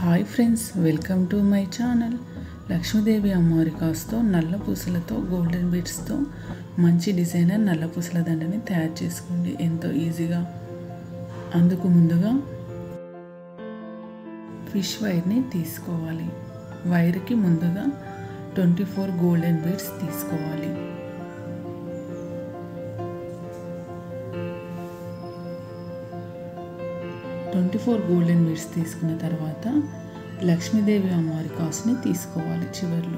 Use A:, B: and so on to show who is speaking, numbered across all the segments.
A: hi friends welcome to my channel Lakshmidevi అమ్మవారి కాస్తో నల్ల పూసలతో గోల్డెన్ బీడ్స్తో మంచి డిజైనర్ నల్ల పూసల దండని తయారు చేసుకోండి ఎంతో ఈజీగా అందుకు ముందుగా ఫిష్ వైర్ని తీసుకోవాలి వైర్కి ముందుగా ట్వంటీ ఫోర్ గోల్డెన్ బీడ్స్ తీసుకోవాలి ట్వంటీ ఫోర్ గోల్డెన్ బీడ్స్ తీసుకున్న తర్వాత లక్ష్మీదేవి అమ్మవారి కాసుని తీసుకోవాలి చివర్లో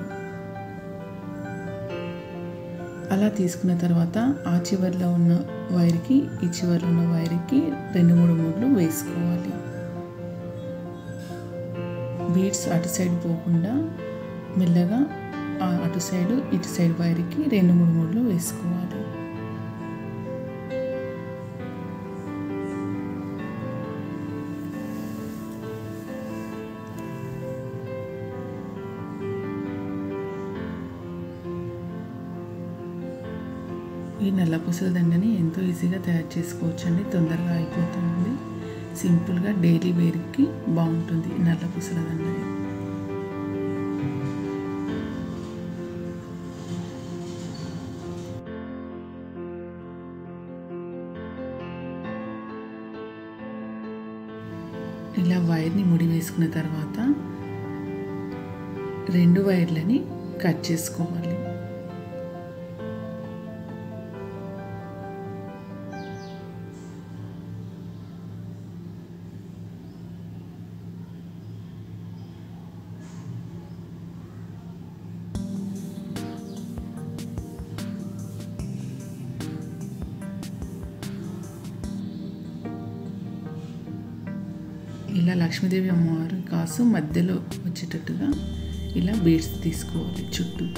A: అలా తీసుకున్న తర్వాత ఆ చివర్లో ఉన్న వైర్కి ఈ చివర్లో ఉన్న వైర్కి రెండు మూడు మూడులు వేసుకోవాలి బీడ్స్ అటు సైడ్ పోకుండా మెల్లగా ఆ అటు సైడ్ ఇటు సైడ్ వైర్కి రెండు మూడు మూడులు వేసుకోవాలి ఈ నల్ల పూసల దండని ఎంతో ఈజీగా తయారు చేసుకోవచ్చండి తొందరగా అయిపోతుంది సింపుల్గా డైలీ వేర్కి బాగుంటుంది ఈ నల్ల పూసల దండని ఇలా వైర్ని ముడి వేసుకున్న తర్వాత రెండు వైర్లని కట్ చేసుకోవాలి ఇలా లక్ష్మీదేవి అమ్మవారు కాసు మధ్యలో వచ్చేటట్టుగా ఇలా బీడ్స్ తీసుకోవాలి చుట్టూ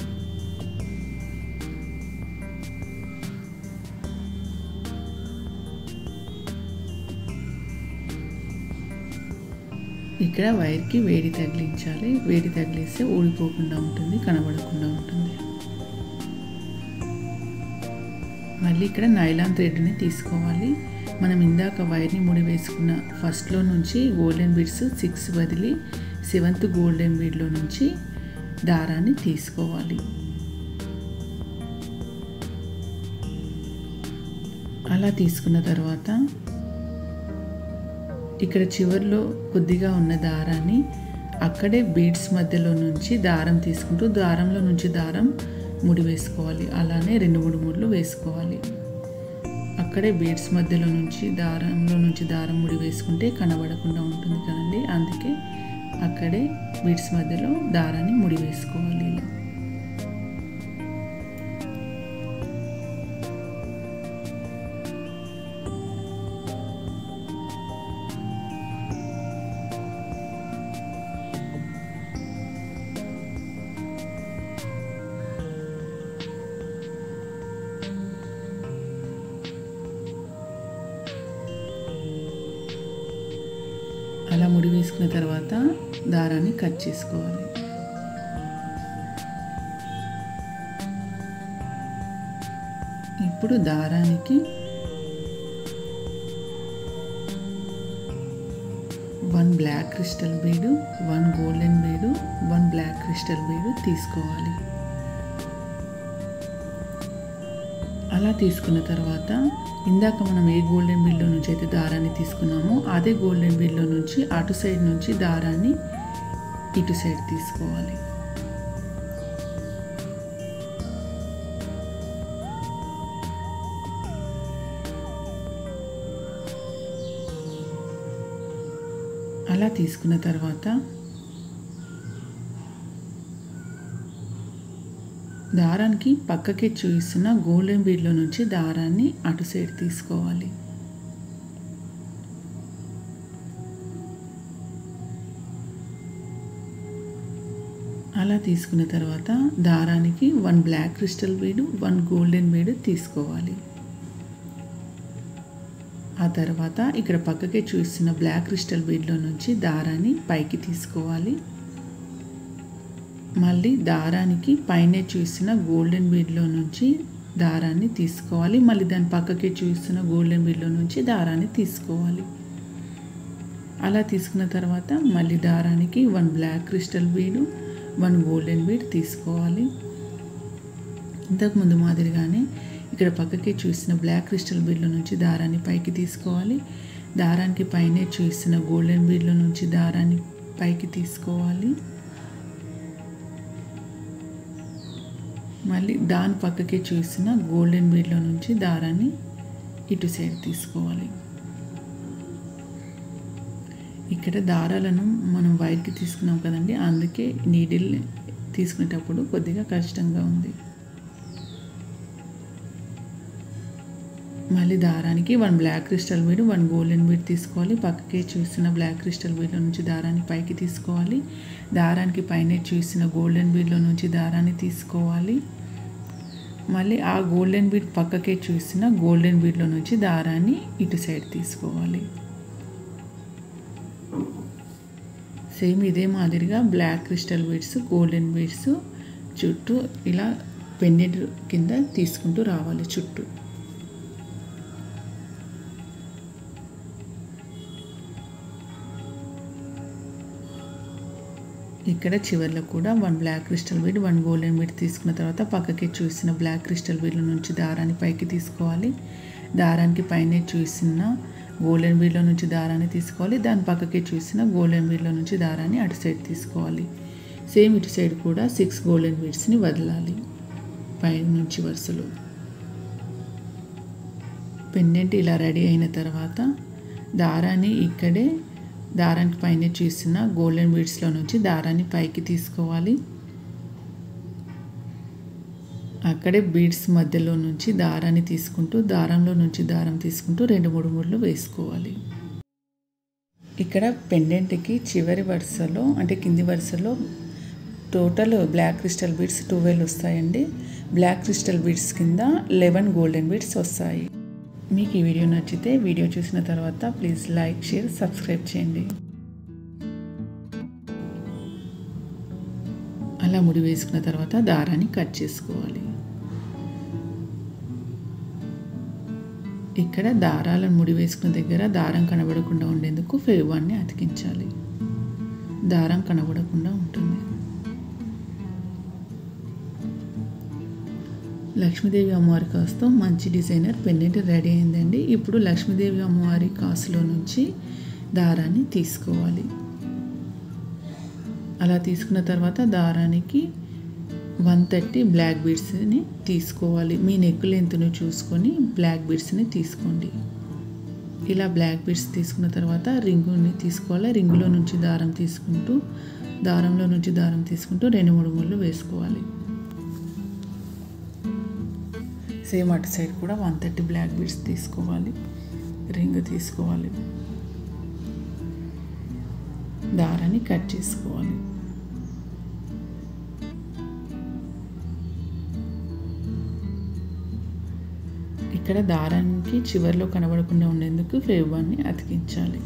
A: ఇక్కడ వైర్కి వేడి తగిలించాలి వేడి తగిలిస్తే ఊడిపోకుండా ఉంటుంది కనబడకుండా ఉంటుంది మళ్ళీ ఇక్కడ నైలాన్ థ్రెడ్ని తీసుకోవాలి మనం ఇందాక వైర్ని ముడి వేసుకున్న ఫస్ట్లో నుంచి గోల్డెన్ బీడ్స్ సిక్స్ వదిలి సెవెంత్ గోల్డెన్ బీడ్లో నుంచి దారాన్ని తీసుకోవాలి అలా తీసుకున్న తర్వాత ఇక్కడ చివరిలో కొద్దిగా ఉన్న దారాన్ని అక్కడే బీడ్స్ మధ్యలో నుంచి దారం తీసుకుంటూ దారంలో నుంచి దారం ముడి వేసుకోవాలి అలానే రెండు మూడు మూడులు వేసుకోవాలి అక్కడే బీడ్స్ మధ్యలో నుంచి దారంలో నుంచి దారం ముడి వేసుకుంటే కనబడకుండా ఉంటుంది కదండి అందుకే అక్కడే బీడ్స్ మధ్యలో దారాన్ని ముడి వేసుకోవాలి ఇలా అలా ముడి వేసుకున్న తర్వాత దారాన్ని కట్ చేసుకోవాలి ఇప్పుడు దారానికి one black crystal bead one golden bead one black crystal bead తీసుకోవాలి అలా తీసుకున్న తర్వాత ఇందాక మనం ఏ గోల్డెన్ బిల్లో నుంచి అయితే దారాన్ని తీసుకున్నామో అదే గోల్డెన్ బిల్లో నుంచి అటు సైడ్ నుంచి దారాన్ని ఇటు సైడ్ తీసుకోవాలి అలా తీసుకున్న తర్వాత దారానికి పక్కకి చూపిస్తున్న గోల్డెన్ బీడ్లో నుంచి దారాన్ని అటు సైడ్ తీసుకోవాలి అలా తీసుకున్న తర్వాత దారానికి one black crystal bead one golden bead తీసుకోవాలి ఆ తర్వాత ఇక్కడ పక్కకే చూస్తున్న బ్లాక్ క్రిస్టల్ బీడ్లో నుంచి దారాన్ని పైకి తీసుకోవాలి మళ్ళీ దారానికి పైనే చూసిన గోల్డెన్ బీడ్లో నుంచి దారాన్ని తీసుకోవాలి మళ్ళీ దాని పక్కకి చూస్తున్న గోల్డెన్ బీడ్లో నుంచి దారాన్ని తీసుకోవాలి అలా తీసుకున్న తర్వాత మళ్ళీ దారానికి one black crystal bead one golden bead తీసుకోవాలి ఇంతకు ముందు మాదిరిగానే ఇక్కడ పక్కకి చూసిన బ్లాక్ క్రిస్టల్ బీడ్లో నుంచి దారాన్ని పైకి తీసుకోవాలి దారానికి పైనే చూసిన గోల్డెన్ బీడ్లో నుంచి దారాన్ని పైకి తీసుకోవాలి మళ్ళీ దాని పక్కకి చూసిన గోల్డెన్ బీడ్లో నుంచి దారాన్ని ఇటు సైడ్ తీసుకోవాలి ఇక్కడ దారాలను మనం వైర్కి తీసుకున్నాం కదండి అందుకే నీడిల్ తీసుకునేటప్పుడు కొద్దిగా కష్టంగా ఉంది మళ్ళీ దారానికి one black crystal bead one golden bead తీసుకోవాలి పక్కకే చూసిన బ్లాక్ క్రిస్టల్ బీడ్లో నుంచి దారాన్ని పైకి తీసుకోవాలి దారానికి పైన చూసిన గోల్డెన్ బీడ్లో నుంచి దారాన్ని తీసుకోవాలి మళ్ళీ ఆ గోల్డెన్ బీడ్ పక్కకే చూసిన గోల్డెన్ బీడ్లో నుంచి దారాన్ని ఇటు సైడ్ తీసుకోవాలి సేమ్ ఇదే మాదిరిగా black crystal beads golden beads చుట్టూ ఇలా పెండెంట్ కింద తీసుకుంటూ రావాలి చుట్టూ ఇక్కడ చివరిలో కూడా one black crystal bead one golden bead తీసుకున్న తర్వాత పక్కకి చూసిన బ్లాక్ క్రిస్టల్ బీడ్ల నుంచి దారాన్ని పైకి తీసుకోవాలి దారానికి పైన చూసిన గోల్డెన్ బీడ్లో నుంచి దారాన్ని తీసుకోవాలి దాని పక్కకి చూసిన గోల్డెన్ బీడ్లో నుంచి దారాన్ని అటు సైడ్ తీసుకోవాలి సేమ్ ఇటు సైడ్ కూడా సిక్స్ గోల్డెన్ బీడ్స్ని వదలాలి పై నుంచి వరుసలో పెండెంట్ ఇలా రెడీ అయిన తర్వాత దారాన్ని ఇక్కడే దారానికి పైన చూసిన గోల్డెన్ బీడ్స్లో నుంచి దారాన్ని పైకి తీసుకోవాలి అక్కడే బీడ్స్ మధ్యలో నుంచి దారాన్ని తీసుకుంటూ దారంలో నుంచి దారం తీసుకుంటూ రెండు మూడు ముళ్ళు వేసుకోవాలి ఇక్కడ పెండెంట్కి చివరి వరుసలో అంటే కింది వరుసలో total black crystal beads twelve వస్తాయండి బ్లాక్ క్రిస్టల్ బీడ్స్ కింద లెవెన్ గోల్డెన్ బీడ్స్ వస్తాయి మీకు ఈ వీడియో నచ్చితే వీడియో చూసిన తర్వాత ప్లీజ్ లైక్ షేర్ సబ్స్క్రైబ్ చేయండి అలా ముడి వేసుకున్న తర్వాత దారాన్ని కట్ చేసుకోవాలి ఇక్కడ దారాలను ముడి వేసుకున్న దగ్గర దారం కనబడకుండా ఉండేందుకు ఫేవాన్ని అతికించాలి దారం కనబడకుండా ఉంటుంది లక్ష్మీదేవి అమ్మవారి కాసుతో మంచి డిజైనర్ పెన్నెంట్ రెడీ అయిందండి ఇప్పుడు లక్ష్మీదేవి అమ్మవారి కాసులో నుంచి దారాన్ని తీసుకోవాలి అలా తీసుకున్న తర్వాత దారానికి వన్ థర్టీ బ్లాక్ బీడ్స్ని తీసుకోవాలి మీ నెక్ లెంత్ను చూసుకొని బ్లాక్ బీడ్స్ని తీసుకోండి ఇలా బ్లాక్ బీడ్స్ తీసుకున్న తర్వాత రింగుని తీసుకోవాలి రింగులో నుంచి దారం తీసుకుంటూ దారంలో నుంచి దారం తీసుకుంటూ రెండు మూడు ముళ్ళు వేసుకోవాలి సేమ్ అటు సైడ్ కూడా వన్ థర్టీ బ్లాక్ బీడ్స్ తీసుకోవాలి రింగ్ తీసుకోవాలి దారాన్ని కట్ చేసుకోవాలి ఇక్కడ దారానికి చివరిలో కనబడకుండా ఉండేందుకు ఫేవాన్ని అతికించాలి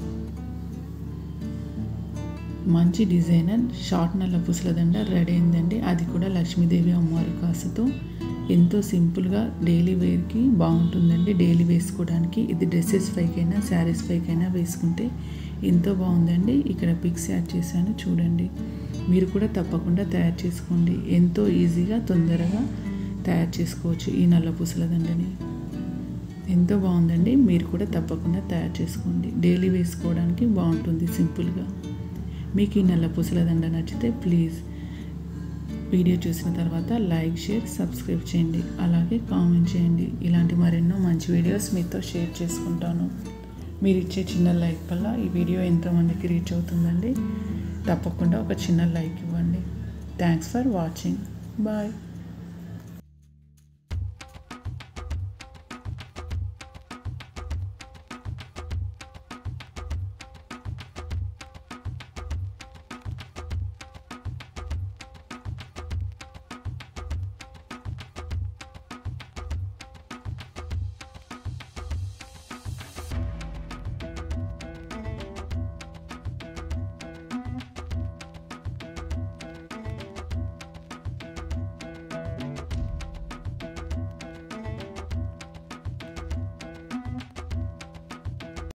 A: మంచి డిజైనర్ షార్ట్ నల్ల పుసల దండ రెడీ అయిందండి అది కూడా లక్ష్మీదేవి అమ్మవారి కాసుతో ఎంతో సింపుల్గా డైలీ వేర్కి బాగుంటుందండి డైలీ వేసుకోవడానికి ఇది డ్రెస్సెస్ పైకైనా శారీస్ పైకైనా వేసుకుంటే ఎంతో బాగుందండి ఇక్కడ పిక్స్ యాడ్ చేశాను చూడండి మీరు కూడా తప్పకుండా తయారు చేసుకోండి ఎంతో ఈజీగా తొందరగా తయారు చేసుకోవచ్చు ఈ నల్ల పూసల దండని ఎంతో బాగుందండి మీరు కూడా తప్పకుండా తయారు చేసుకోండి డైలీ వేసుకోవడానికి బాగుంటుంది సింపుల్గా మీకు ఈ నల్ల పూసల దండ నచ్చితే ప్లీజ్ వీడియో చూసిన తర్వాత లైక్ షేర్ సబ్స్క్రైబ్ చేయండి అలాగే కామెంట్ చేయండి ఇలాంటి మరెన్నో మంచి వీడియోస్ మీతో షేర్ చేసుకుంటాను మీరు ఇచ్చే చిన్న లైక్ వల్ల ఈ వీడియో ఎంతోమందికి రీచ్ అవుతుందండి తప్పకుండా ఒక చిన్న లైక్ ఇవ్వండి థ్యాంక్స్ ఫర్ వాచింగ్ బాయ్